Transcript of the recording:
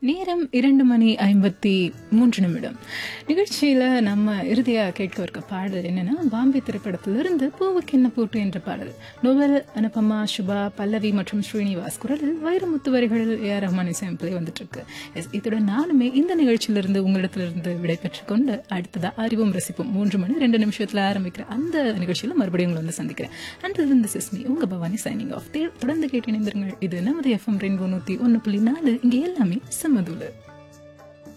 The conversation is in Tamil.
நேரம் இரண்டு மணி ஐம்பத்தி மூன்று நிமிடம் நிகழ்ச்சியில் நம்ம இறுதியாக கேட்க இருக்க பாடல் என்னன்னா பாம்பே திரைப்படத்திலிருந்து பூவுக்கு என்ன பூட்டு என்ற பாடல் நோவல் அனுபமா சுபா பல்லவி மற்றும் ஸ்ரீனிவாஸ் குரலில் வைரமுத்து வரிகளில் ஏ ஆர் ரஹ்மான் இசையமைப்பிலே வந்துட்டு இருக்கு எஸ் இத்துடன் நானுமே இந்த நிகழ்ச்சியிலிருந்து உங்களிடத்திலிருந்து விடை கொண்டு அடுத்ததா அறிவும் ரசிப்பும் மூன்று மணி ரெண்டு நிமிஷத்தில் ஆரம்பிக்கிற அந்த நிகழ்ச்சியில் மறுபடியும் உங்களை வந்து சந்திக்கிறேன் அண்ட் இந்த சிஸ்மி உங்க பவானி சைனிங் ஆஃப் தொடர்ந்து கேட்டு இணைந்திருங்கள் இது நமது எஃப்எம் ரெயின்போ நூற்றி ஒன்று புள்ளி நாலு இங்கே எல்லாமே சமதுல